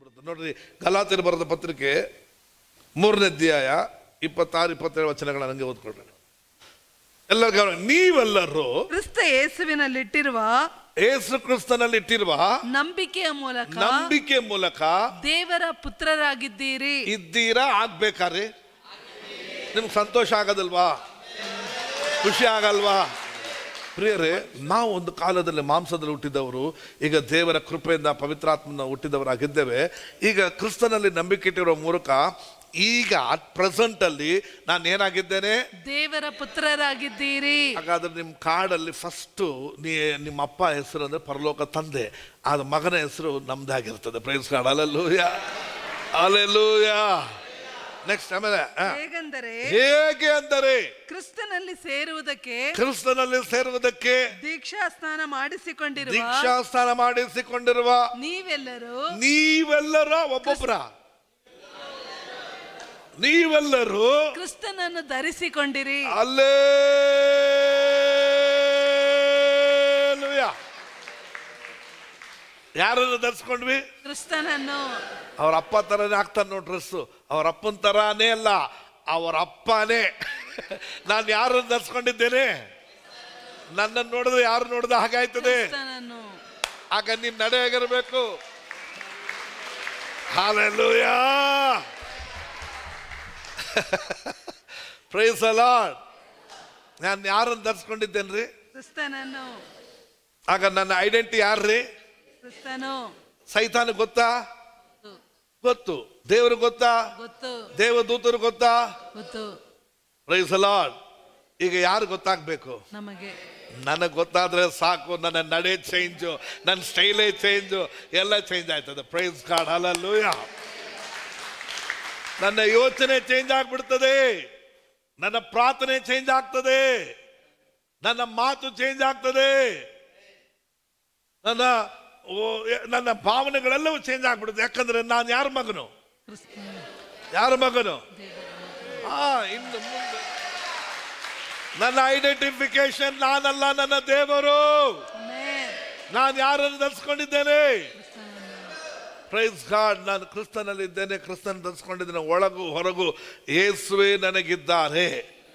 ಬಂದ್ಬಿಡುತ್ತೆ ನೋಡ್ರಿ ಗಲಾತಿರು ಬರೆದ ಪತ್ರಿಕೆ ಮೂರನೇ ಅಧ್ಯಾಯ ಇಪ್ಪತ್ತಾರು ಇಪ್ಪತ್ತೇಳು ವಚನಗಳ ನನಗೆ ಓದ್ಕೊಳ್ರಿ ಎಲ್ಲ ಗಮನ- ನೀವೆಲ್ಲರೂ ಕ್ರಿಸ್ತ ಯೇಸುವಿನಲ್ಲಿಟ್ಟಿರುವ ಏಸು ಕ್ರಿಸ್ತನಲ್ಲಿ ಇಟ್ಟಿರುವ ನಂಬಿಕೆಯ ಮೂಲಕ ನಂಬಿಕೆ ಮೂಲಕ ದೇವರ ಪುತ್ರರಾಗಿದ್ದೀರಿ ಇದ್ದೀರಾ ಆಗ್ಬೇಕಾರೆ ನಿಮ್ಗೆ ಸಂತೋಷ ಆಗೋದಲ್ವಾ ಖುಷಿ ಆಗಲ್ವಾ ಪ್ರಿಯರೇ ನಾವು ಒಂದು ಕಾಲದಲ್ಲಿ ಮಾಂಸದಲ್ಲಿ ಹುಟ್ಟಿದವರು ಈಗ ದೇವರ ಕೃಪೆಯಿಂದ ಪವಿತ್ರಾತ್ಮನ ಹುಟ್ಟಿದವರಾಗಿದ್ದೇವೆ ಈಗ ಕ್ರಿಸ್ತನಲ್ಲಿ ನಂಬಿಕೆ ಇಟ್ಟಿರೋ ಮೂಲಕ ಈಗ ಅಟ್ ಪ್ರೆಸೆಂಟ್ ಅಲ್ಲಿ ನಾನು ಏನಾಗಿದ್ದೇನೆ ದೇವರ ಪುತ್ರರಾಗಿದ್ದೀರಿ ಹಾಗಾದ್ರೆ ನಿಮ್ಮ ಕಾರ್ಡಲ್ಲಿ ಫಸ್ಟು ನೀ ನಿಮ್ಮ ಅಪ್ಪ ಹೆಸರು ಅಂದ್ರೆ ಪರಲೋಕ ತಂದೆ ಆದ ಮಗನ ಹೆಸರು ನಮ್ದಾಗಿರ್ತದೆ praise God hallelujah hallelujah next ಆಮೇಲೆ ಆ. ಹೇಗೆಂದರೆ ಹೇಗೆ ಅಂದರೆ ಕ್ರಿಸ್ತನಲ್ಲಿ ಸೇರುವುದಕ್ಕೆ ಕ್ರಿಸ್ತನಲ್ಲಿ ಸೇರುವುದಕ್ಕೆ ದೀಕ್ಷಾ ಸ್ನಾನ ಮಾಡಿಸಿಕೊಂಡಿರುವ ದೀಕ್ಷಾ ಸ್ನಾನ ಮಾಡಿಸಿಕೊಂಡಿರುವ ನೀವೆಲ್ಲರೂ ನೀವೆಲ್ಲರ ಒಬ್ಬೊಬ್ಬರ ನೀವೆಲ್ಲರೂ ಕ್ರಿಸ್ತನನ್ನು ಧರಿಸಿಕೊಂಡಿರಿ ಅಲ್ಲೇ ಯಾರನ್ನು ಧರಿಸ್ಕೊಂಡ್ವಿ ಕ್ರಿಸ್ತನನ್ನು ಅವ್ರ ಅಪ್ಪ ತರನೇ ಹಾಕ್ತಾನೆ ನೋಡಿ ಡ್ರೆಸ್ಸು ಅವ್ರ ಅಪ್ಪನ ತರಾನೇ ಅಲ್ಲ ಅವರ ಅಪ್ಪನೇ ನಾನು ಯಾರನ್ನು ಧರಿಸ್ಕೊಂಡಿದ್ದೇನೆ ನನ್ನನ್ನು ನೋಡಿದ್ರೆ ಯಾರು ನೋಡಿದ ಹಾಗಾಯ್ತದೆ ಕ್ರಿಸ್ತನನ್ನು ಆಗ ನೀನ್ ನಡೆ ಆಗಿರ್ಬೇಕು ಹಾಲೆಲ್ಲೂಯ ಪ್ರೈಸ್ ಅಲಾಡ್ ನಾನು ಯಾರನ್ನು ಧರಿಸ್ಕೊಂಡಿದ್ದೇನ್ರಿ ಕ್ರಿಸ್ತನನ್ನು ಆಗ ನನ್ನ ಐಡೆಂಟಿ ಯಾರ್ರಿ ಕ್ರಿಸ್ತನು ಸೈತಾನ ಗೊತ್ತಾ ಗೊತ್ತು ದೇವ್ರಿಗೆ ಗೊತ್ತಾ ಗೊತ್ತು ದೇವದೂತರು ಗೊತ್ತಾ ಗೊತ್ತು ಪ್ರೈಸ್ ಅಲಾಡ್ ಈಗ ಯಾರು ಗೊತ್ತಾಗ್ಬೇಕು ನಮಗೆ ನನಗೆ ಗೊತ್ತಾದ್ರೆ ಸಾಕು ನನ್ನ ನಡೆ ಚೇಂಜು ನನ್ನ ಸ್ಟೈಲೇ ಚೇಂಜು ಎಲ್ಲ ಚೇಂಜ್ ಆಯ್ತದೆ ಪ್ರೈಸ್ ಕಾರ್ಡ್ ಅಲ್ಲೂಯ ನನ್ನ ಯೋಚನೆ ಚೇಂಜ್ ಆಗ್ಬಿಡ್ತದೆ ನನ್ನ ಪ್ರಾರ್ಥನೆ ಚೇಂಜ್ ಆಗ್ತದೆ ನನ್ನ ಮಾತು ಚೇಂಜ್ ಆಗ್ತದೆ ನನ್ನ ಓ, ಎ- ನನ್ನ ಭಾವನೆಗಳೆಲ್ಲವೂ ಚೇಂಜ್ ಆಗ್ಬಿಡುತ್ತೆ ಯಾಕಂದ್ರೆ ನಾನು ಯಾರ ಮಗನು ಕ್ರಿಸ್ತನು ಯಾರ ಮಗನು ಆ ಇನ್ನು ಮುಂದೆ ನನ್ನ ಐಡೆಂಟಿಫಿಕೇಶನ್ ನಾನಲ್ಲ ನನ್ನ ದೇವರು ಆಮೆನ್. ನಾನು ಯಾರನ್ನು ಧರಿಸ್ಕೊಂಡಿದ್ದೇನೆ ಕ್ರಿಸ್ತನನ್ನು. ಪ್ರೈಸ್ ಗಾಡ್ ನಾನು ಕ್ರಿಸ್ತನಲ್ಲಿದ್ದೇನೆ ಕ್ರಿಸ್ತನ ಧರಿಸ್ಕೊಂಡಿದ್ದೇನೆ ಒಳಗು ಹೊರಗು ಯೇಸುವೆ ನನಗಿದ್ದಾರೆ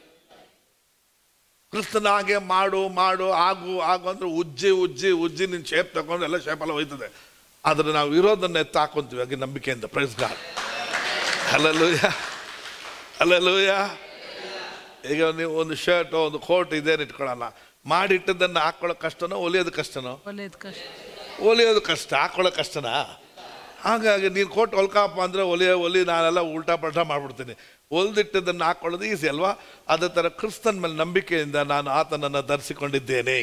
ಕ್ರಿಸ್ತನ ಹಾಗೆ ಮಾಡು ಮಾಡು ಆಗು ಆಗು ಅಂದ್ರೆ ಉಜ್ಜಿ ಉಜ್ಜಿ ಉಜ್ಜಿ ನಿನ್ ಶೇಪ್ ತಗೊಂಡು ಎಲ್ಲ ಶೇಪ್ ಎಲ್ಲ ಹೋಯ್ತದೆ ಆದ್ರೆ ನಾವು ಇರೋದನ್ನ ಎತ್ತ ಹಾಕೊಂತೀವಿ ಹಾಗೆ ನಂಬಿಕೆಯಿಂದ ಪ್ರೈಸ್ ಗಾಡ್ ಅಲ್ಲಲ್ಲೂಯ ಅಲ್ಲಲ್ಲೂಯ ಈಗ ನೀವು ಒಂದು ಶರ್ಟ್ ಒಂದು ಕೋಟ್ ಇದೇನು ಇಟ್ಕೊಳ್ಳಲ್ಲ ಮಾಡಿಟ್ಟದನ್ನ ಹಾಕೊಳ್ಳೋ ಕಷ್ಟನೋ ಹೊಲಿಯೋದು ಕಷ್ಟನೋ ಒಳ್ಳೇದು ಕಷ್ಟ ಹೊಲಿಯೋದು ಕಷ್ಟ ಹಾಕೊಳ್ಳೋ ಕಷ್ಟನಾ ಹಾಗಾಗಿ ನೀನು ಕೊಟ್ಟು ಹೊಲ್ಕಪ್ಪ ಅಂದರೆ ಒಲಿಯ ಒಲಿ ನಾನೆಲ್ಲ ಉಲ್ಟಾ ಪಲ್ಟಾ ಮಾಡ್ಬಿಡ್ತೀನಿ ಹೊಲ್ದಿಟ್ಟದನ್ನು ಹಾಕೊಳ್ಳೋದು ಈಸಿ ಅಲ್ವಾ ಅದೇ ಥರ ಕ್ರಿಸ್ತನ್ ಮೇಲೆ ನಂಬಿಕೆಯಿಂದ ನಾನು ಆತನನ್ನು ಧರಿಸಿಕೊಂಡಿದ್ದೇನೆ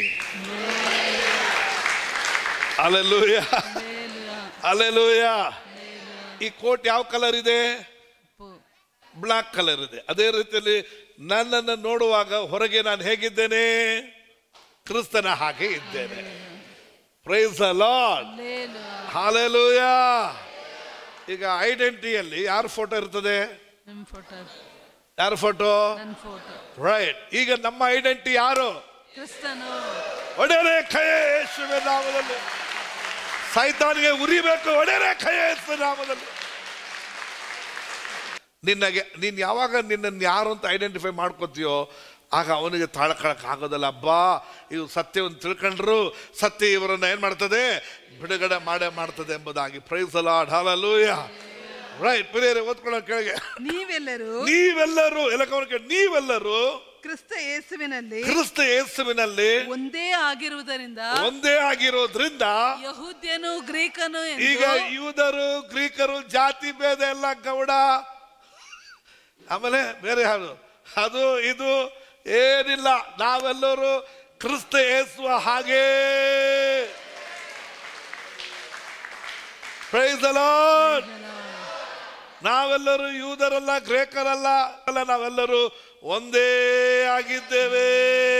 ಅಲೆಲ್ಲೂಯ Hallelujah. ಅಲೆಲ್ಲೂಯ ಈ ಕೋಟ್ ಯಾವ ಕಲರ್ ಇದೆ ಉಪ್ಪು. ಬ್ಲಾಕ್ ಕಲರ್ ಇದೆ ಅದೇ ರೀತಿಯಲ್ಲಿ ನನ್ನನ್ನು ನೋಡುವಾಗ ಹೊರಗೆ ನಾನು ಹೇಗಿದ್ದೇನೆ ಕ್ರಿಸ್ತನ ಹಾಗೆ ಇದ್ದೇನೆ ಪ್ರೈಸ್ ಲಾರ್ಡ್ Hallelujah. ಹಾಲೆಲೂಯ ಈಗ ಐಡೆಂಟಿಟಿಯಲ್ಲಿ ಯಾರ ಫೋಟೋ ಇರ್ತದೆ ನಿಮ್ ಫೋಟೋ ಯಾರ ಫೋಟೋ ನನ್ನ ಫೋಟೋ ರೈಟ್ ಈಗ ನಮ್ಮ ಐಡೆಂಟಿ ಯಾರು ಕ್ರಿಸ್ತನು ಒಡೆರೆ ಖಯೇಶ್ವರ ನಾಮದಲ್ಲಿ ಸೈತಾನಿಗೆ ಉರಿಬೇಕು ಒಡೆರೆ ಖಯೇಶ್ವರ ನಾಮದಲ್ಲಿ ನಿನ್ನಗೆ ನೀನ್ ಯಾವಾಗ ನಿನ್ನನ್ನು ಯಾರು ಅಂತ ಐಡೆಂಟಿಫೈ ಮಾಡ್ಕೋತೀಯೋ ಆಗ ಅವನಿಗೆ ತಾಳ್ಕೊಳಕ್ ಆಗೋದಲ್ಲ ಅಬ್ಬಾ ಇವು ಸತ್ಯವನ್ನು ತಿಳ್ಕೊಂಡ್ರು ಸತ್ಯ ಇವರನ್ನ ಏನ್ ಮಾಡ್ತದೆ ಬಿಡುಗಡೆ ಮಾಡೇ ಮಾಡ್ತದೆ ಎಂಬುದಾಗಿ ಪ್ರೈಸ್ ಅಲಾಡ್ ಹಾಲಲ್ಲೂಯ ರೈಟ್ ಪ್ರಿಯರೇ ಓದ್ಕೊಳ್ಳೋ ಕೆಳಗೆ ನೀವೆಲ್ಲರೂ ನೀವೆಲ್ಲರೂ ಎಲ್ಲಕ್ಕೆ ನೀವೆಲ್ಲರೂ ಕ್ರಿಸ್ತ ಯೇಸುವಿನಲ್ಲಿ ಕ್ರಿಸ್ತ ಯೇಸುವಿನಲ್ಲಿ ಒಂದೇ ಆಗಿರುವುದರಿಂದ ಒಂದೇ ಆಗಿರೋದ್ರಿಂದ ಯಹೂದ್ಯನು ಗ್ರೀಕನು ಈಗ ಎಂದು ಯೂದರು ಗ್ರೀಕರು ಜಾತಿ ಭೇದ ಎಲ್ಲ ಗೌಡ ಆಮೇಲೆ ಬೇರೆ ಯಾರು ಅದು ಇದು ಏನಿಲ್ಲ ನಾವೆಲ್ಲರೂ ಕ್ರಿಸ್ತ ಯೇಸುವ ಹಾಗೆ ಪ್ರೈಸ್ ಅಲಾಟ್ ನಾವೆಲ್ಲರೂ ಯೂದರಲ್ಲ ಗ್ರೇಕರಲ್ಲ ಅಲ್ಲ ನಾವೆಲ್ಲರೂ ಒಂದೇ ಆಗಿದ್ದೇವೆ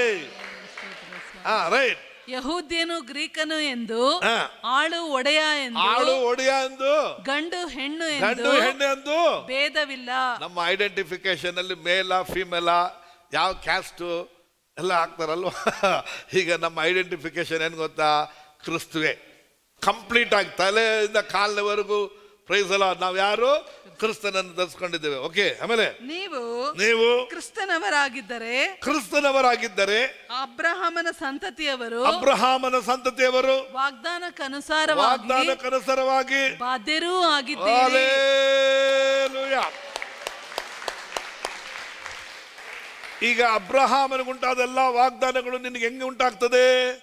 ಹಾ ರೈಟ್ ಯಹೂದ್ಯನು ಗ್ರೀಕನು ಎಂದು ಹಾ. ಆಳು ಒಡೆಯ ಎಂದು ಆಳು ಒಡೆಯ ಎಂದು ಗಂಡು ಹೆಣ್ಣು ಗಂಡು ಎಂದು ಹೆಣ್ಣು ಎಂದು ಭೇದವಿಲ್ಲ ನಮ್ಮ ಐಡೆಂಟಿಫಿಕೇಶನ್ ಅಲ್ಲಿ ಮೇಲ ಫಿಮೇಲ ಯಾವ ಕ್ಯಾಸ್ಟು ಎಲ್ಲ ಹಾಕ್ತಾರಲ್ವ ಈಗ ನಮ್ಮ ಐಡೆಂಟಿಫಿಕೇಶನ್ ಏನು ಗೊತ್ತಾ ಕ್ರಿಸ್ತುವೆ ಕಂಪ್ಲೀಟ್ ಆಗಿ ತಲೆಯಿಂದ ಕಾಲಿನವರೆಗೂ ಪ್ರೈಸ್ ಅಲ್ಲ ನಾವು ಯಾರು ಕ್ರಿಸ್ತನನ್ನು ಧರಿಸ್ಕೊಂಡಿದ್ದೇವೆ ಓಕೆ ಆಮೇಲೆ ನೀವು ನೀವು ಕ್ರಿಸ್ತನವರಾಗಿದ್ದರೆ ಕ್ರಿಸ್ತನವರಾಗಿದ್ದರೆ ಅಬ್ರಹಾಮನ ಸಂತತಿಯವರು ಅಬ್ರಹಾಮನ ಸಂತತಿಯವರು ವಾಗ್ದಾನಕ್ಕನುಸಾರವಾಗಿ ವಾಗ್ದಾನಕ್ಕನುಸಾರವಾಗಿ ಬಾಧ್ಯರೂ ಆಗಿದ್ದೀರಿ ಹಾಲೆಲೂಯ. ಈಗ ಅಬ್ರಹಾಮನಿಗುಂಟಾದ ಎಲ್ಲ ವಾಗ್ದಾನಗಳು ನಿನಗೆ ಹೆಂಗೆ ಉಂಟಾಗ್ತದೆ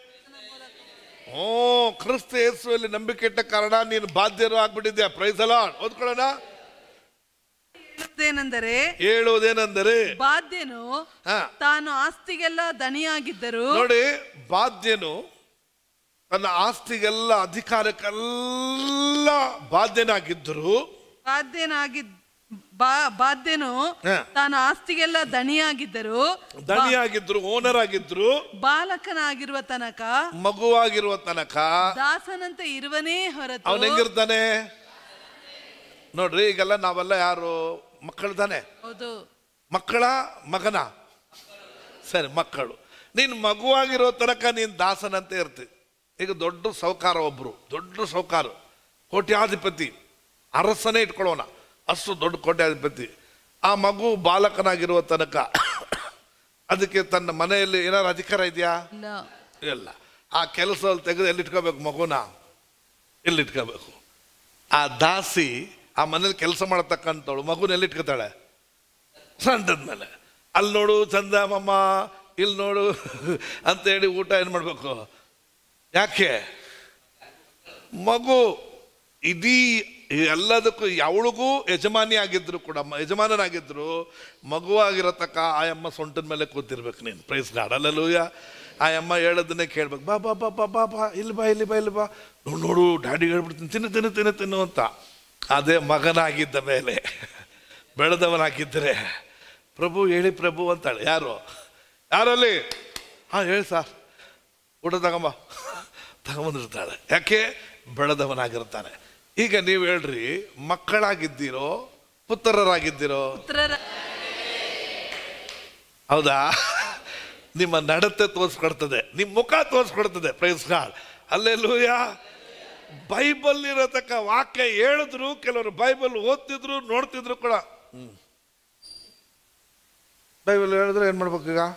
ಓ ಕ್ರಿಸ್ತ ಯೇಸುವಲ್ಲಿ ನಂಬಿಕೆ ಇಟ್ಟ ಕಾರಣ ನೀನು ಬಾಧ್ಯರು ಆಗ್ಬಿಟ್ಟಿದ್ಯಾ ಪ್ರೈಸ್ ಅಲ್ಲ ಓದ್ಕೊಳ್ಳೋಣ ಹೇಳುವುದೇನೆಂದರೆ ಹೇಳುವುದೇನೆಂದರೆ ಬಾಧ್ಯನು ಹಾ ತಾನು ಆಸ್ತಿಗೆಲ್ಲ ದಣಿಯಾಗಿದ್ದರು ನೋಡಿ ಬಾಧ್ಯನು ತನ್ನ ಆಸ್ತಿಗೆಲ್ಲ ಅಧಿಕಾರಕ್ಕೆಲ್ಲ ಬಾಧ್ಯನಾಗಿದ್ದರು ಬಾಧ್ಯನಾಗಿದ್ ಬಾ- ಬಾಧ್ಯನು ಹಾ. ತಾನು ಆಸ್ತಿಗೆಲ್ಲ ದಣಿಯಾಗಿದ್ದರು ದಣಿಯಾಗಿದ್ರು ಓನರ್ ಆಗಿದ್ರು ಬಾಲಕನಾಗಿರುವ ತನಕ ಮಗುವಾಗಿರುವ ತನಕ ದಾಸನಂತೆ ಇರುವನೇ ಹೊರತು ಅವನ ಹೆಂಗಿರ್ತಾನೆ ನೋಡ್ರಿ ಈಗೆಲ್ಲ ನಾವೆಲ್ಲ ಯಾರು ಮಕ್ಕಳು ತಾನೆ ಹೌದು ಮಕ್ಕಳ ಮಗನ ಸರಿ ಮಕ್ಕಳು ನೀನು ಮಗುವಾಗಿರೋ ತನಕ ನೀನು ದಾಸನಂತೆ ಇರ್ತಿ ಈಗ ದೊಡ್ಡ ಸೌಕಾರ ಒಬ್ರು ದೊಡ್ಡ ಸೌಕಾರ ಕೋಟ್ಯಾಧಿಪತಿ ಅರಸನೇ ಇಟ್ಕೊಳ್ಳೋಣ ಅಷ್ಟು ದೊಡ್ಡ ಕೋಟ್ಯಾಧಿಪತಿ ಆ ಮಗು ಬಾಲಕನಾಗಿರುವ ತನಕ ಅದಕ್ಕೆ ತನ್ನ ಮನೆಯಲ್ಲಿ ಏನಾದ್ರು ಅಧಿಕಾರ ಇದೆಯಾ ಇಲ್ಲ ಇಲ್ಲ ಆ ಕೆಲಸದಲ್ಲಿ ತೆಗೆದು ಎಲ್ಲಿಟ್ಕೋಬೇಕು ಮಗುನ ಎಲ್ಲಿಟ್ಕೋಬೇಕು ಆ ದಾಸಿ ಆ ಮನೇಲಿ ಕೆಲಸ ಮಾಡತಕ್ಕಂಥವಳು ಮಗುನ ಎಲ್ಲಿಟ್ಕೋತಾಳೆ ಸಣ್ಣದ ಮೇಲೆ ಅಲ್ಲಿ ನೋಡು ಚಂದ ಮಮ್ಮ ಇಲ್ಲಿ ನೋಡು ಅಂತೇಳಿ ಊಟ ಏನು ಮಾಡಬೇಕು ಯಾಕೆ ಮಗು ಇಡೀ ಎಲ್ಲದಕ್ಕೂ ಅವಳಿಗೂ ಯಜಮಾನಿ ಆಗಿದ್ರು ಕೂಡ ಮ- ಯಜಮಾನನಾಗಿದ್ರು ಮಗುವಾಗಿರತಕ್ಕ ಆ ಅಮ್ಮ ಸೊಂಟದ ಮೇಲೆ ಕೂತಿರ್ಬೇಕು ನೀನು ಪ್ರೈಸ್ ಗಾಡಲ್ಲೂಯ ಆ ಅಮ್ಮ ಹೇಳೋದನ್ನೇ ಕೇಳ್ಬೇಕು ಬಾ ಬಾ ಬಾ ಬಾ ಬಾ ಬಾ ಇಲ್ಲಿ ಬಾ ಇಲ್ಲಿ ಬಾ ಇಲ್ಲಿ ಬಾ ನೋಡು ನೋಡು ಡ್ಯಾಡಿ ಹೇಳ್ಬಿಡ್ತೀನಿ ತಿನ್ನು ತಿನ್ನು ತಿನ್ನು ತಿನ್ನು ಅಂತ ಅದೇ ಮಗನಾಗಿದ್ದ ಮೇಲೆ ಬೆಳೆದವನಾಗಿದ್ದರೆ ಪ್ರಭು ಹೇಳಿ ಪ್ರಭು ಅಂತಾಳೆ ಯಾರು ಯಾರಲ್ಲಿ ಹಾಂ ಹೇಳಿ ಸರ್ ಊಟ ತಗೊಂಬ ತಗೊಂಬಂದಿರ್ತಾಳೆ ಯಾಕೆ ಬೆಳೆದವನಾಗಿರ್ತಾನೆ ಈಗ ನೀವು ಹೇಳ್ರಿ ಮಕ್ಕಳಾಗಿದ್ದೀರೋ ಪುತ್ರರಾಗಿದ್ದೀರೋ ಪುತ್ರರ ಹೌದಾ ನಿಮ್ಮ ನಡತೆ ತೋರಿಸ್ಕೊಡ್ತದೆ ನಿಮ್ಮ ಮುಖ ತೋರಿಸ್ಕೊಡ್ತದೆ ಪ್ರೈಸ್ ಗಾಡ್ ಅಲ್ಲೆಲ್ಲೂಯ ಬೈಬಲ್ ಇರತಕ್ಕ ವಾಕ್ಯ ಹೇಳಿದ್ರು ಕೆಲವರು ಬೈಬಲ್ ಓದ್ತಿದ್ರು ನೋಡ್ತಿದ್ರು ಕೂಡ ಹ್ಮ್. ಬೈಬಲ್ ಹೇಳಿದ್ರೆ ಏನ್ ಮಾಡ್ಬೇಕು ಈಗ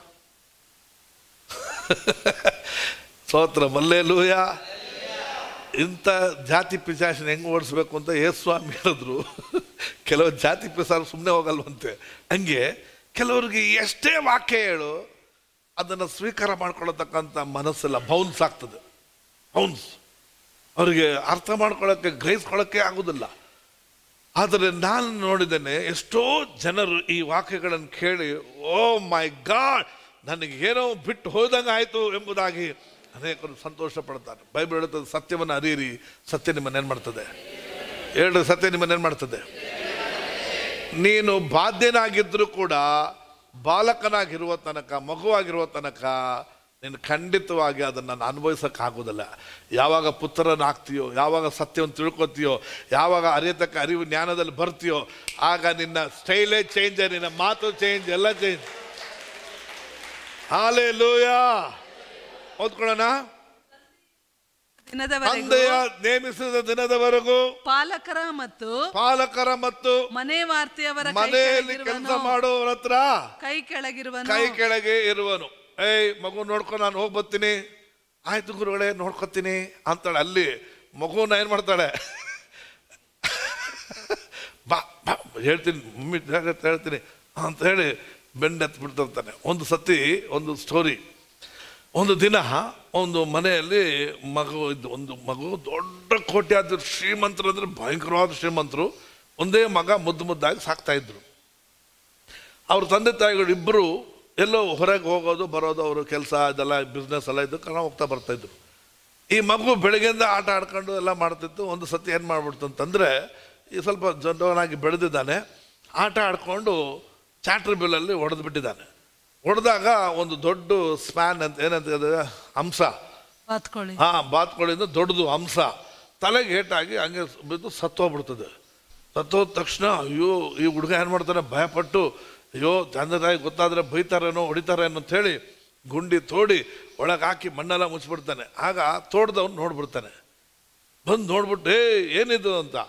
ಸ್ತೋತ್ರ ಮಲ್ಲೇಲೂಯ ಇಂಥ ಜಾತಿ ಪಿಶಾಚಿನ ಹೆಂಗೆ ಓಡಿಸ್ಬೇಕು ಅಂತ ಯೇಸ್ವಾಮಿ ಹೇಳಿದ್ರು ಕೆಲವು ಜಾತಿ ಪಿಸಾರು ಸುಮ್ಮನೆ ಹೋಗಲ್ವಂತೆ ಹಂಗೆ ಕೆಲವ್ರಿಗೆ ಎಷ್ಟೇ ವಾಕ್ಯ ಹೇಳು ಅದನ್ನು ಸ್ವೀಕಾರ ಮಾಡ್ಕೊಳ್ಳತಕ್ಕಂಥ ಮನಸ್ಸೆಲ್ಲ ಬೌನ್ಸ್ ಆಗ್ತದೆ ಬೌನ್ಸ್ ಅವರಿಗೆ ಅರ್ಥ ಮಾಡ್ಕೊಳ್ಳೋಕ್ಕೆ ಗ್ರಹಿಸ್ಕೊಳ್ಳೋಕ್ಕೆ ಆಗೋದಿಲ್ಲ ಆದರೆ ನಾನು ನೋಡಿದ್ದೇನೆ ಎಷ್ಟೋ ಜನರು ಈ ವಾಕ್ಯಗಳನ್ನು ಕೇಳಿ ಓ ಮೈ ಗಾಡ್ ನನಗೆ ಏನೋ ಬಿಟ್ಟು ಹೋದಂಗೆ ಆಯಿತು ಎಂಬುದಾಗಿ ಅನೇಕರು ಸಂತೋಷ ಪಡ್ತಾರೆ ಬೈಬಲ್ ಹೇಳುತ್ತದೆ ಸತ್ಯವನ್ನು ಅರಿಯಿರಿ ಸತ್ಯ ನಿಮ್ಮನ್ನು ಏನು ಮಾಡ್ತದೆ ಎರಡು ಸತ್ಯ ನಿಮ್ಮನ್ನು ಏನು ಮಾಡ್ತದೆ ನೀನು ಬಾಧ್ಯನಾಗಿದ್ದರೂ ಕೂಡ ಬಾಲಕನಾಗಿರುವ ತನಕ ಮಗುವಾಗಿರುವ ತನಕ ನೀನು ಖಂಡಿತವಾಗಿ ಅದನ್ನು ನಾನು ಅನುಭವಿಸೋಕ್ಕಾಗೋದಿಲ್ಲ ಯಾವಾಗ ಪುತ್ರನಾಗ್ತೀಯೋ ಯಾವಾಗ ಸತ್ಯವನ್ನು ತಿಳ್ಕೊತೀಯೋ ಯಾವಾಗ ಅರಿಯತಕ್ಕ ಅರಿವು ಜ್ಞಾನದಲ್ಲಿ ಬರ್ತೀಯೋ ಆಗ ನಿನ್ನ ಸ್ಟೈಲೇ ಚೇಂಜ್ ನಿನ್ನ ಮಾತು ಚೇಂಜ್ ಎಲ್ಲ ಚೇಂಜ್ ಹಾಲೇ ಲೂಯ ಓದ್ಕೊಳ್ಳೋಣ ದಿನದವರೆಗೂ ತಂದೆಯ ನೇಮಿಸಿದ ದಿನದವರೆಗೂ ಪಾಲಕರ ಮತ್ತು ಪಾಲಕರ ಮತ್ತು ಮನೆ ವಾರ್ತೆಯವರ ಕೈ ಮನೆಯಲ್ಲಿ ಕೆಲಸ ಕೆಳಗಿರುವನು ಮಾಡುವವರ ಹತ್ರ ಕೈ ಕೆಳಗಿರುವನು ಕೈ ಕೆಳಗೆ ಇರುವನು ಏಯ್ ಮಗು ನೋಡ್ಕೊಂಡು ನಾನು ಹೋಗಿ ಬರ್ತೀನಿ ಆಯ್ತು ಗುರುಗಳೇ ನೋಡ್ಕೊತೀನಿ ಅಂತಾಳೆ ಅಲ್ಲಿ ಮಗುನ ಏನು ಮಾಡ್ತಾಳೆ ಬಾ ಬಾ ಹೇಳ್ತೀನಿ ಮಮ್ಮಿ ಜಾಗ್ರತೆ ಹೇಳ್ತೀನಿ ಅಂತ ಹೇಳಿ ಬೆಂಡೆತ್ತು ಬಿಡ್ತಿರ್ತಾನೆ ಒಂದು ಸತಿ ಒಂದು ಸ್ಟೋರಿ ಒಂದು ದಿನ ಒಂದು ಮನೆಯಲ್ಲಿ ಮಗು ಇದ್ದು ಒಂದು ಮಗು ದೊಡ್ಡ ಕೋಟ್ಯಾದ ಶ್ರೀಮಂತರು ಅಂದ್ರೆ ಭಯಂಕರವಾದ ಶ್ರೀಮಂತರು ಒಂದೇ ಮಗ ಮುದ್ದು ಮುದ್ದಾಗಿ ಸಾಕ್ತಾ ಇದ್ರು ಅವ್ರ ತಂದೆ ತಾಯಿಗಳು ಇಬ್ಬರು ಎಲ್ಲೋ ಹೊರಗೆ ಹೋಗೋದು ಬರೋದು ಅವರು ಕೆಲಸ ಇದೆಲ್ಲ ಬಿಸ್ನೆಸ್ ಎಲ್ಲ ಇದ್ದು ಕಣ ಹೋಗ್ತಾ ಬರ್ತಾ ಇದ್ರು ಈ ಮಗು ಬೆಳಗ್ಗೆಯಿಂದ ಆಟ ಆಡ್ಕೊಂಡು ಎಲ್ಲ ಮಾಡ್ತಿತ್ತು ಒಂದು ಸತಿ ಏನು ಮಾಡ್ಬಿಡ್ತು ಅಂತಂದರೆ ಈ ಸ್ವಲ್ಪ ಜೊಂಡವನಾಗಿ ಬೆಳೆದಿದ್ದಾನೆ ಆಟ ಆಡ್ಕೊಂಡು ಚಾಟ್ರ್ ಬಿಲ್ಲಲ್ಲಿ ಹೊಡೆದು ಬಿಟ್ಟಿದ್ದಾನೆ ಹೊಡೆದಾಗ ಒಂದು ದೊಡ್ಡ ಸ್ಪ್ಯಾನ್ ಅಂತ ಏನಂತ ಇದೆ, ಅಂಶ ಬಾತ್ಕೊಳ್ಳಿ ಹಾ ಬಾತ್ಕೊಳ್ಳಿಂದ ದೊಡ್ಡದು ಅಂಶ ತಲೆಗೆ ಏಟಾಗಿ ಹಂಗೆ ಬಿದ್ದು ಸತ್ತೋಗ್ಬಿಡ್ತದೆ ಸತ್ತೋದ ತಕ್ಷಣ ಅಯ್ಯೋ ಈ ಹುಡುಗ ಏನು ಮಾಡ್ತಾನೆ ಭಯಪಟ್ಟು ಅಯ್ಯೋ ತಂದೆ ತಾಯಿ ಗೊತ್ತಾದ್ರೆ ಬೈತಾರೇನೋ ಹೊಡಿತಾರೇನೋ ಅಂತ ಹೇಳಿ ಗುಂಡಿ ತೋಡಿ ಒಳಗೆ ಹಾಕಿ ಮಣ್ಣೆಲ್ಲ ಮುಚ್ಚಿಬಿಡ್ತಾನೆ ಆಗ ತೋಡ್ದವ್ನು ನೋಡ್ಬಿಡ್ತಾನೆ ಬಂದು ನೋಡ್ಬಿಟ್ಟು ಏ ಏನಿದು ಅಂತ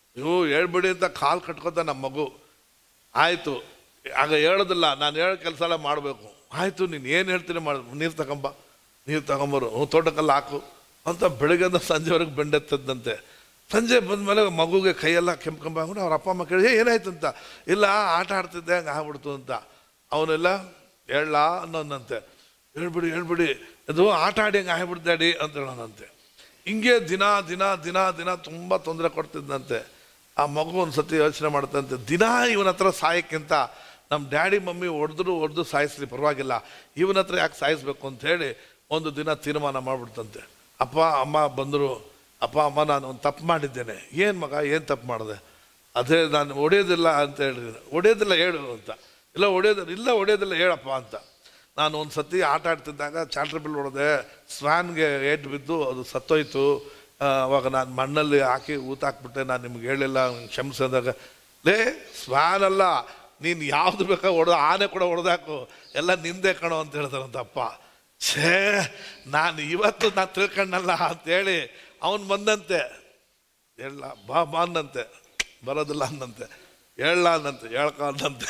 ಇವು ಹೇಳ್ಬಿಡಿ ಅಂತ ಕಾಲು ಕಟ್ಕೊತ ನಮ್ಮ ಮಗು ಆಯಿತು ಆಗ ಹೇಳೋದಿಲ್ಲ ನಾನು ಹೇಳೋ ಕೆಲಸ ಎಲ್ಲ ಮಾಡಬೇಕು ಆಯಿತು ನೀನು ಏನು ಹೇಳ್ತೀನಿ ಮಾಡ ನೀರು ತಗೊಂಬ ನೀರು ತಗೊಂಬರು ಹ್ಞೂ ತೋಟಕ್ಕಲ್ಲ ಹಾಕು ಅಂತ ಬೆಳಗ್ಗೆಯಿಂದ ಸಂಜೆವರೆಗೆ ಬೆಂಡೆತ್ತದಂತೆ ಸಂಜೆ ಬಂದಮೇಲೆ ಮಗುಗೆ ಕೈಯೆಲ್ಲ ಕೆಂಪ್ಕೊಂಬ ಅಂದ್ಬಿಟ್ಟು ಅವ್ರ ಅಪ್ಪ ಅಮ್ಮ ಕೇಳಿ "ಏ, ಏನಾಯ್ತು ಅಂತ ಇಲ್ಲ ಆಟ ಆಡ್ತಿದ್ದೆ ಹಂಗೆ ಆಗ್ಬಿಡ್ತು ಅಂತ ಅವನೆಲ್ಲ ಹೇಳ ಅನ್ನೋನಂತೆ ಹೇಳ್ಬಿಡಿ ಹೇಳ್ಬಿಡಿ ಅದು ಆಟ ಆಡಿ ಹಂಗೆ ಆಗ್ಬಿಡ್ತು ಡ್ಯಾಡಿ ಅಂತ ಹೇಳೋನಂತೆ ಹಿಂಗೆ ದಿನ ದಿನ ದಿನ ದಿನ ತುಂಬ ತೊಂದರೆ ಕೊಡ್ತಿದ್ದಂತೆ ಆ ಮಗು ಒಂದು ಸತಿ ಯೋಚನೆ ಮಾಡ್ತಂತೆ ದಿನ ಇವನ ಹತ್ರ ಸಾಯಕ್ಕಿಂತ ನಮ್ಮ ಡ್ಯಾಡಿ ಮಮ್ಮಿ ಹೊಡೆದ್ರು ಹೊಡೆದು ಸಾಯಿಸ್ಲಿ ಪರವಾಗಿಲ್ಲ ಇವನ ಹತ್ರ ಯಾಕೆ ಸಾಯಿಸ್ಬೇಕು ಅಂತ ಹೇಳಿ ಒಂದು ದಿನ ತೀರ್ಮಾನ ಮಾಡ್ಬಿಡ್ತಂತೆ ಅಪ್ಪ ಅಮ್ಮ ಬಂದರು ಅಪ್ಪ ಅಮ್ಮ ನಾನು ಒಂದು ತಪ್ಪು ಮಾಡಿದ್ದೇನೆ ಏನು ಮಗ ಏನು ತಪ್ಪು ಮಾಡಿದೆ ಅದೇ ನಾನು ಹೊಡೆಯೋದಿಲ್ಲ ಅಂತ ಹೇಳಿದ್ದೀನಿ ಹೊಡೆಯೋದಿಲ್ಲ ಹೇಳು ಅಂತ ಇಲ್ಲ ಹೊಡೆಯೋದಿಲ್ಲ ಇಲ್ಲ ಹೊಡೆಯೋದಿಲ್ಲ ಹೇಳಪ್ಪ ಅಂತ ನಾನು ಒಂದು ಸತಿ ಆಟ ಆಡ್ತಿದ್ದಾಗ ಚಾಲ್ಟ್ರ್ ಬಿಲ್ ಹೊಡೆದೆ ಸ್ವ್ಯಾನ್ಗೆ ಏಟ್ ಬಿದ್ದು ಅದು ಸತ್ತೋಯ್ತು ಆ, ಅವಾಗ ನಾನು ಮಣ್ಣಲ್ಲಿ ಹಾಕಿ ಊತ ಹಾಕ್ಬಿಟ್ಟೆ ನಾನು ನಿಮ್ಗೆ ಹೇಳಿಲ್ಲ ಕ್ಷಮಿಸಿದಾಗ ಲೇ ಸ್ವ್ಯಾನ್ ಅಲ್ಲ ನೀನು ಯಾವ್ದು ಬೇಕಾ ಹೊಡೆದ ಆನೆ ಕೂಡ ಹೊಡೆದಾಕು ಎಲ್ಲ ನಿಂದೆ ಕಣೋ ಅಂತ ಹೇಳ್ತಾರಂತ ಅಪ್ಪ ಛೇ ನಾನು ಇವತ್ತು ನಾನು ತಿಳ್ಕೊಂಡಲ್ಲ ಅಂತೇಳಿ ಅವನು ಬಂದಂತೆ ಹೇಳ ಬಾ ಬಾ ಅಂದಂತೆ ಬರೋದಿಲ್ಲ ಅಂದಂತೆ ಹೇಳ ಅಂದಂತೆ ಹೇಳ್ಕೊ ಅಂದಂತೆ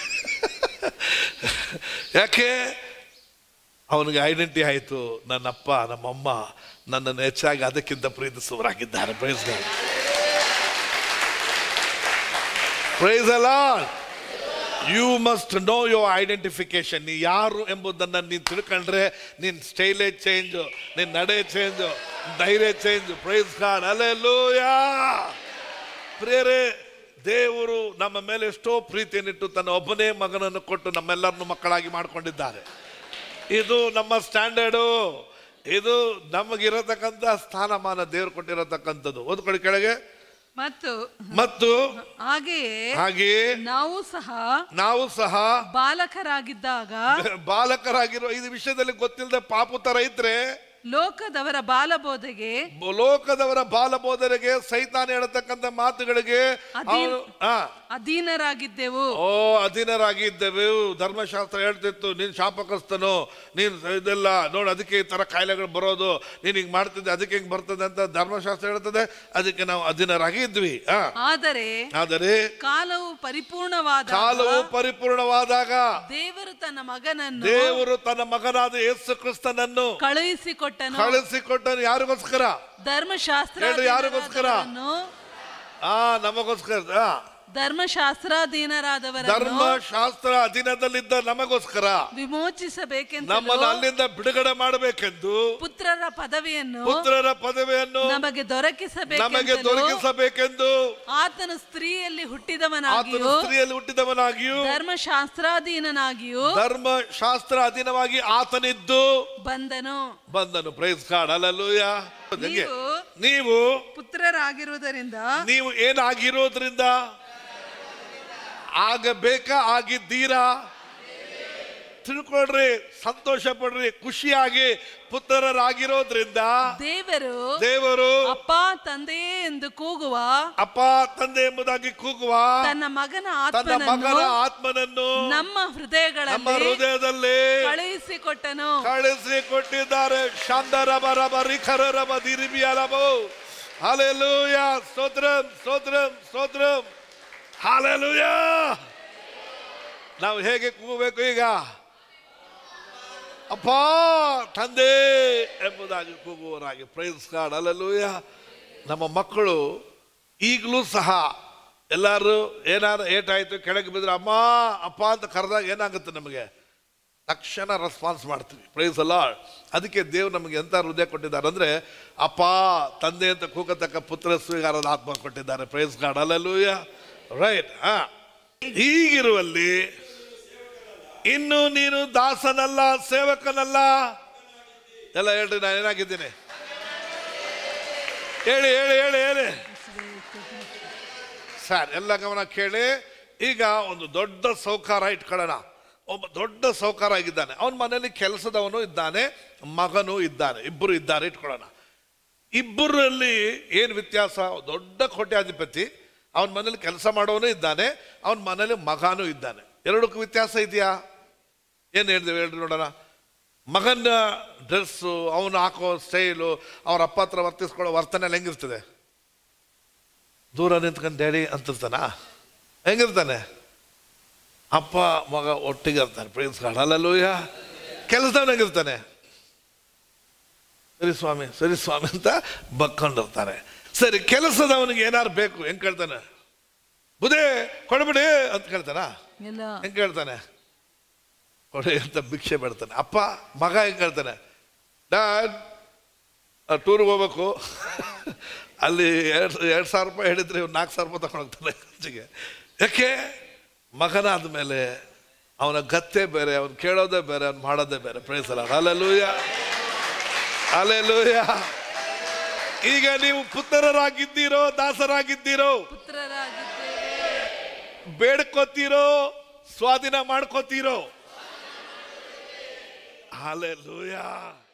ಯಾಕೆ ಅವನಿಗೆ ಐಡೆಂಟಿ ಆಯಿತು ನನ್ನಪ್ಪ ನಮ್ಮಮ್ಮ ನನ್ನನ್ನು ಹೆಚ್ಚಾಗಿ ಅದಕ್ಕಿಂತ ಪ್ರೀತಿಸುವರಾಗಿದ್ದಾರೆ ಪ್ರೈಸ್ ಪ್ರೈಸ್ ಅಲ್ಲ you must know your identification ನೀ ಯಾರು ಎಂಬುದನ್ನು ನೀನು ತಿಳ್ಕೊಂಡ್ರೆ ನಿನ್ನ ಸ್ಟೈಲೇ ಚೇಂಜು ನಿನ್ನ ನಡೆ ಚೇಂಜು ಧೈರ್ಯ ಚೇಂಜ್ ಪ್ರೈಸ್ ಗಾಡ್ ಅಲ್ಲೆಲ್ಲೂಯಾ ಪ್ರಿಯರೇ ದೇವರು ನಮ್ಮ ಮೇಲೆ ಎಷ್ಟೋ ಪ್ರೀತಿಯನ್ನಿಟ್ಟು ತನ್ನ ಒಬ್ಬನೇ ಮಗನನ್ನು ಕೊಟ್ಟು ನಮ್ಮೆಲ್ಲರನ್ನು ಮಕ್ಕಳಾಗಿ ಮಾಡಿಕೊಂಡಿದ್ದಾರೆ ಇದು ನಮ್ಮ ಸ್ಟ್ಯಾಂಡರ್ಡು ಇದು ನಮಗಿರತಕ್ಕಂಥ ಸ್ಥಾನಮಾನ ದೇವರು ಕೊಟ್ಟಿರತಕ್ಕಂಥದ್ದು ಓದ್ಕೊಳ್ಳಿ ಕೆಳಗೆ ಮತ್ತು ಮತ್ತು ಹಾಗೆಯೇ ಹಾಗೆಯೇ ನಾವು ಸಹ ನಾವು ಸಹ ಬಾಲಕರಾಗಿದ್ದಾಗ ಬಾಲಕರಾಗಿರೋ ಈ ವಿಷಯದಲ್ಲಿ ಗೊತ್ತಿಲ್ಲದೆ ಪಾಪು ತರ ಇದ್ರೆ ಲೋಕದವರ ಬಾಲಬೋಧೆಗೆ ಲೋಕದವರ ಬಾಲಬೋಧನೆಗೆ ಸೈತಾನ ಹೇಳತಕ್ಕಂಥ ಮಾತುಗಳಿಗೆ ಅಧೀನ- ಅವನು ಆ ಅಧೀನರಾಗಿದ್ದೆವು ಓ ಅಧೀನರಾಗಿ ಇದ್ದೇವೆ ಧರ್ಮಶಾಸ್ತ್ರ ಹೇಳ್ತಿತ್ತು ನೀನು ಶಾಪಕಸ್ತನು ನೀನು ಇದೆಲ್ಲ ನೋಡು ಅದಕ್ಕೆ ಈ ಥರ ಕಾಯಿಲೆಗಳು ಬರೋದು ನೀನು ಹಿಂಗೆ ಮಾಡ್ತಿದ್ದೆ ಅದಕ್ಕೆ ಹಿಂಗೆ ಬರ್ತದೆ ಅಂತ ಧರ್ಮಶಾಸ್ತ್ರ ಹೇಳ್ತದೆ ಅದಕ್ಕೆ ನಾವು ಅಧೀನರಾಗಿ ಇದ್ವಿ ಆ ಆದರೆ ಆದರೆ ಕಾಲವು ಪರಿಪೂರ್ಣವಾದ ಕಾಲವು ಪರಿಪೂರ್ಣವಾದಾಗ ದೇವರು ತನ್ನ ಮಗನನ್ನು ದೇವರು ತನ್ನ ಮಗನಾದ ಯೇಸು ಕ್ರಿಸ್ತನನ್ನು ಕಳುಹಿಸಿಕೊಟ್ಟನು ಕಳಿಸಿಕೊಟ್ಟನು ಯಾರಿಗೋಸ್ಕರ ಧರ್ಮಶಾಸ್ತ್ರ ಹೇಳ್ರಿ, ಯಾರಿಗೋಸ್ಕರ? ಆ ನಮಗೋಸ್ಕರ ಆ, ಧರ್ಮಶಾಸ್ತ್ರಾಧೀನರಾದವರನ್ನು ಧರ್ಮಶಾಸ್ತ್ರ ಅಧೀನದಲ್ಲಿದ್ದ ನಮಗೋಸ್ಕರ ವಿಮೋಚಿಸಬೇಕೆಂದು ನಮ್ಮನ್ನು ಅಲ್ಲಿಂದ ಬಿಡುಗಡೆ ಮಾಡಬೇಕೆಂದು ಪುತ್ರರ ಪದವಿಯನ್ನು ಪುತ್ರರ ಪದವಿಯನ್ನು ನಮಗೆ ನಮಗೆ ದೊರಕಿಸಬೇಕೆಂದು ದೊರಕಿಸಬೇಕೆಂದು ಆತನು ಸ್ತ್ರೀಯಲ್ಲಿ ಆತನು ಹುಟ್ಟಿದವನಾಗಿಯೂ ಸ್ತ್ರೀಯಲ್ಲಿ ಹುಟ್ಟಿದವನಾಗಿಯೂ ಧರ್ಮಶಾಸ್ತ್ರಾಧೀನನಾಗಿಯೂ ಧರ್ಮಶಾಸ್ತ್ರ ಅಧೀನವಾಗಿ ಆತನಿದ್ದು ಬಂದನು ಬಂದನು ಪ್ರೈಸ್ ಕಾರ್ಡ್ ಅಲ್ಲೂಯ ನೀವು ನೀವು ಪುತ್ರರಾಗಿರುವುದರಿಂದ ನೀವು ಏನಾಗಿರೋದ್ರಿಂದ ಆಗಬೇಕಾ ಆಗಿದ್ದೀರಾ ತಿಳ್ಕೊಳ್ರಿ ಸಂತೋಷ ಪಡ್ರಿ ಖುಷಿಯಾಗಿ ಪುತ್ರರಾಗಿರೋದ್ರಿಂದ ದೇವರು ದೇವರು ಅಪ್ಪ ತಂದೆ ಎಂದು ಕೂಗುವ ಅಪ್ಪ ತಂದೆ ಎಂಬುದಾಗಿ ಕೂಗುವ ತನ್ನ ಮಗನ ತನ್ನ ಮಗನ ಆತ್ಮನನ್ನು ಆತ್ಮನನ್ನು ನಮ್ಮ ನಮ್ಮ ಹೃದಯಗಳಲ್ಲಿ ಹೃದಯದಲ್ಲಿ ಕಳುಹಿಸಿಕೊಟ್ಟನು ಕಳಿಸಿ ಕೊಟ್ಟಿದ್ದಾರೆ ಶಾಂದರ ಬರ ಬರಿಖರ ರಬ ದಿರಿಬಿಯಲಬೋ ಹಾಲೆಲೂಯ ಸ್ತೋತ್ರಂ ಸ್ತೋತ್ರಂ ಸ್ತೋತ್ರಂ ಹಾಲೆಲೂಯ ನಾವು ಹೇಗೆ ಕೂಗಬೇಕು ಈಗ ಅಪ್ಪ ತಂದೆ ಎಂಬುದಾಗಿ ಕೂಗುವವರಾಗಿ ಪ್ರೈಸ್ ಕಾರ್ಡ್ ಅಲ್ಲೆಲೂಯ ನಮ್ಮ ಮಕ್ಕಳು ಈಗಲೂ ಸಹ ಎಲ್ಲರೂ ಏನಾದ್ರು ಏಟಾಯ್ತು ಕೆಳಗೆ ಬಿದ್ದರೆ ಅಮ್ಮ ಅಪ್ಪ ಅಂತ ಕರೆದಾಗ ಏನಾಗುತ್ತೆ ನಮಗೆ ತಕ್ಷಣ ರೆಸ್ಪಾನ್ಸ್ ಮಾಡ್ತೀವಿ ಪ್ರೈಸ್ ಅಲ್ಲ ಅದಕ್ಕೆ ದೇವ್ರು ನಮಗೆ ಎಂಥ ಹೃದಯ ಕೊಟ್ಟಿದ್ದಾರೆ ಅಂದರೆ ಅಪ್ಪ ತಂದೆ ಅಂತ ಕೂಗತಕ್ಕ ಪುತ್ರ ಸ್ವೀಕಾರದ ಆತ್ಮ ಕೊಟ್ಟಿದ್ದಾರೆ ಪ್ರೈಸ್ ಗಾಡ್ ಅಲ್ಲೂಯ ರೈಟ್ ಹಾ ಹೀಗಿರುವಲ್ಲಿ ಇನ್ನು ನೀನು ದಾಸನಲ್ಲ ಸೇವಕನಲ್ಲ ಎಲ್ಲ ಹೇಳ್ರಿ ನಾನು ಏನಾಗಿದ್ದೀನಿ ಹೇಳಿ ಹೇಳಿ ಹೇಳಿ ಹೇಳಿ ಸರ್ ಎಲ್ಲ ಗಮನ ಕೇಳಿ ಈಗ ಒಂದು ದೊಡ್ಡ ಸೌಕಾರ ಇಟ್ಕೊಳ್ಳೋಣ ಒಬ್ಬ ದೊಡ್ಡ ಸೌಕಾರ ಆಗಿದ್ದಾನೆ ಅವನ ಮನೆಯಲ್ಲಿ ಕೆಲಸದವನು ಇದ್ದಾನೆ ಮಗನೂ ಇದ್ದಾನೆ ಇಬ್ಬರು ಇದ್ದಾರೆ ಇಟ್ಕೊಳ್ಳೋಣ ಇಬ್ಬರಲ್ಲಿ ಏನು ವ್ಯತ್ಯಾಸ ದೊಡ್ಡ ಕೋಟ್ಯಾಧಿಪತಿ ಅವನ ಮನೇಲಿ ಕೆಲಸ ಮಾಡೋನು ಇದ್ದಾನೆ ಅವನ ಮನೇಲಿ ಮಗನೂ ಇದ್ದಾನೆ ಎರಡಕ್ಕೂ ವ್ಯತ್ಯಾಸ ಇದೆಯಾ ಏನು ಹೇಳಿದೆವು ಹೇಳ್ರಿ ನೋಡೋಣ ಮಗನ ಡ್ರೆಸ್ಸು ಅವನು ಹಾಕೋ ಸ್ಟೈಲು ಅವ್ರ ಅಪ್ಪ ಹತ್ರ ವರ್ತಿಸ್ಕೊಳ್ಳೋ ವರ್ತನೆ ಎಲ್ಲ ಹೆಂಗಿರ್ತದೆ ದೂರ ನಿಂತ್ಕೊಂಡು ಡ್ಯಾಡಿ ಅಂತಿರ್ತಾನ ಹೆಂಗಿರ್ತಾನೆ ಅಪ್ಪ ಮಗ ಒಟ್ಟಿಗೆ ಇರ್ತಾನೆ ಪ್ರಿನ್ಸ್ ಅಲ್ಲೂಯ ಕೆಲಸದವನು ಹೆಂಗಿರ್ತಾನೆ ಸರಿ ಸ್ವಾಮಿ ಸರಿ ಸ್ವಾಮಿ ಅಂತ ಬಕ್ಕೊಂಡಿರ್ತಾನೆ ಸರಿ ಕೆಲಸದವನಿಗೆ ಏನಾರು ಬೇಕು ಹೆಂಗ್ ಕೇಳ್ತಾನೆ ಬುದೇ ಕೊಡ್ಬಿಡಿ ಅಂತ ಕೇಳ್ತಾನ ಇಲ್ಲ ಹೆಂಗ್ ಕೇಳ್ತಾನೆ ಕೊಡಿ ಅಂತ ಭಿಕ್ಷೆ ಬೇಡ್ತಾನೆ ಅಪ್ಪ ಮಗ ಹೆಂಗ್ ಹೇಳ್ತಾನೆ ಡ್ಯಾಡ್ ಟೂರ್ಗೆ ಹೋಗ್ಬೇಕು ಅಲ್ಲಿ ಎರಡು ಎರಡು ಸಾವಿರ ರೂಪಾಯಿ ಹೇಳಿದ್ರೆ ಇವ್ನು ನಾಲ್ಕು ಸಾವಿರ ರೂಪಾಯಿ ತಗೊಂಡು ಹೋಗ್ತಾನೆ ಖರ್ಚಿಗೆ ಯಾಕೆ ಮಗನಾದ ಮೇಲೆ ಅವನ ಗತ್ತೆ ಬೇರೆ ಅವನು ಕೇಳೋದೇ ಬೇರೆ ಅವ್ನು ಮಾಡೋದೇ ಬೇರೆ ಪ್ರೈಸಲ್ಲ ಅಲ್ಲೆಲ್ಲೂಯ ಅಲ್ಲೆಲ್ಲೂಯ ಈಗ ನೀವು ಪುತ್ರರಾಗಿದ್ದೀರೋ ದಾಸರಾಗಿದ್ದೀರೋ ಪುತ್ರರಾಗಿದ್ದೇವೆ ಬೇಡ್ಕೋತೀರೋ ಸ್ವಾಧೀನ ಮಾಡ್ಕೋತೀರೋ ಹಾಲೆಲೂಯ